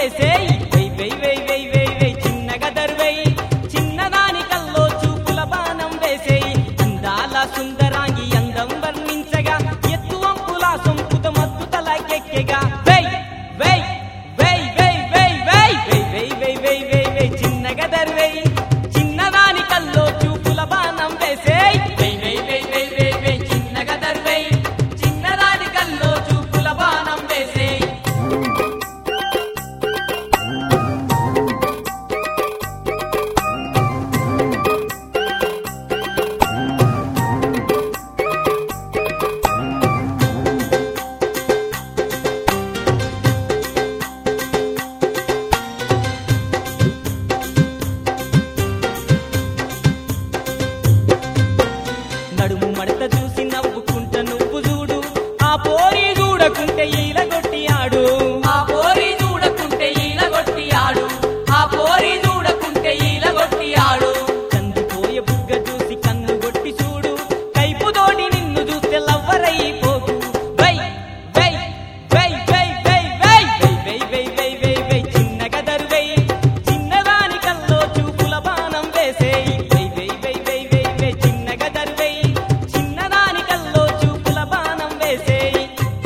వేసేయ్ వెయ్ వెయ్ వెయ్ వెయ్ వెయ్ వెయ్ చిన్నగా దర్వేయ్ చిన్నదాని కల్లో చూపుల బాణం వేసేయ్ అందాల సుందరాంగి అందం వర్ణించగా ఎత్తు అంపుల సొంపుత మత్తు తలకెక్కెగా వెయ్ వెయ్ వెయ్ వెయ్ వెయ్ వెయ్ వెయ్ వెయ్ వెయ్ వెయ్ వెయ్ వెయ్ చిన్నగా దర్వేయ్ చిన్నదాని కల్లో చూపుల బాణం వేసేయ్ వెయ్ వెయ్ వెయ్ వెయ్ వెయ్ వెయ్ చిన్నగా దర్వేయ్ చిన్నదాని కల్లో చూపుల బాణం వేసేయ్ నడుము మడత చూసి నవ్వుకుంట నువ్వు చూడు ఆ పోరి చూడకుంటే ఈల కొట్టి ఆడు ఆ పోరి చూడకుంటే ఈల కొట్టి ఆడు ఆ పోరి చూడకుంటే ఈల కొట్టి ఆడు కందిపోయే బుగ్గ చూసి కన్ను కొట్టి చూడు కైపుతోటి నిన్ను చూస్తే లవ్వరైపోకు why why why why why why why why why why why why చిన్నగా దరువై చిన్నదాని కల్లో చూపుల బాణం వేసేయ్ why why why why why why చిన్నగా దరువై చిన్నదాని కల్లో చూపుల బాణం వేసేయ్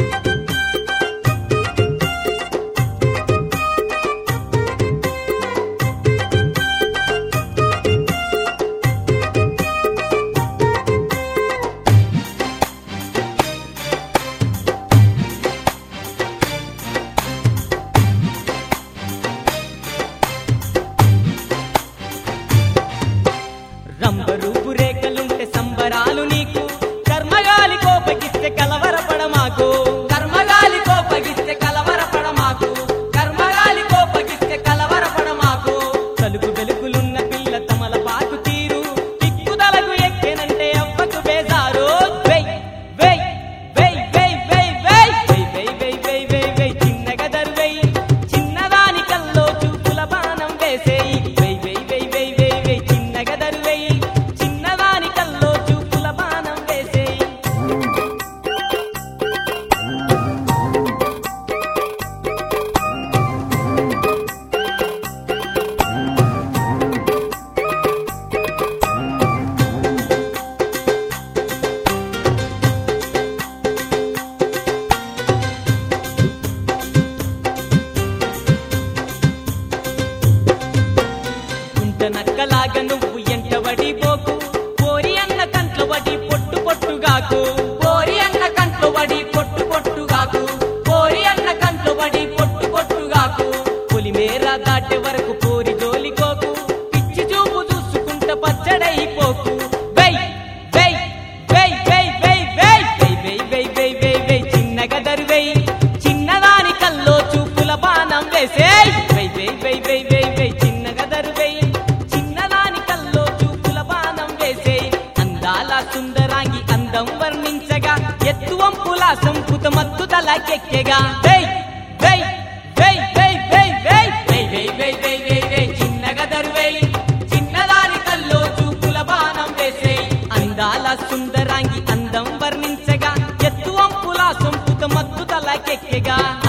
రంబరూపు రేఖలుంటే సంబరాలు నీకు కర్మగాలి కోపగిస్తే కలవరపడ మాకు కర్మగాలి కోపగిస్తే కలవరపడ మాకు కర్మగాలి కోపగిస్తే కలవరపడ మాకు తలుపు వెలుగులున్న పిల్ల తమల పాకు తీరు దిక్కుదలకు ఎక్కేనంటే అవ్వకు బేజారు వెయ్ వెయ్ వెయ్ వెయ్ వెయ్ వెయ్ వెయ్ వెయ్ వెయ్ వెయ్ వెయ్ వెయ్ చిన్నగా దర్వై చిన్నదాని కల్లో చూపుల బాణం వేసేయి వెయ్ వెయ్ వెయ్ వెయ్ వెయ్ వెయ్ చిన్నగా దర్వై చిన్నదాని కల్లో చూపుల బాణం వేసేయి కుంట నక్కలాగా నువ్వు ఎంట పోకు పోరి అన్న కంట్లో వడి పొట్టు పొట్టుగాకు పోరి అన్న కంట్లో వడి పొట్టు పొట్టుగాకు పోరి అన్న కంట్లో వడి పొట్టు పొట్టుగాకు పొలిమేర దాటే వరకు పోరి జోలికోకు పిచ్చి చూపు చూసుకుంట పచ్చడైపోకు why why why why why why why why why why why why చిన్నగా దరివై చిన్నదాని కల్లో చూపుల బాణం వేసేయ్ why why why why why why చిన్నగా దరువై చిన్నదాని కల్లో చూపుల బాణం వేసేయ్ అందాల సుందరాంగి అందం వర్ణించగా ఎత్తు వంపుల సంపుత మత్తు తలకెక్కెగా why why why why why why why why why why why why చిన్నగా దరువై చిన్నదాని కల్లో చూపుల బాణం వేసేయ్ అందాల సుందరాంగి అందం వర్ణించగా ఎత్తు వంపుల సంపుత మత్తు తలకెక్కెగా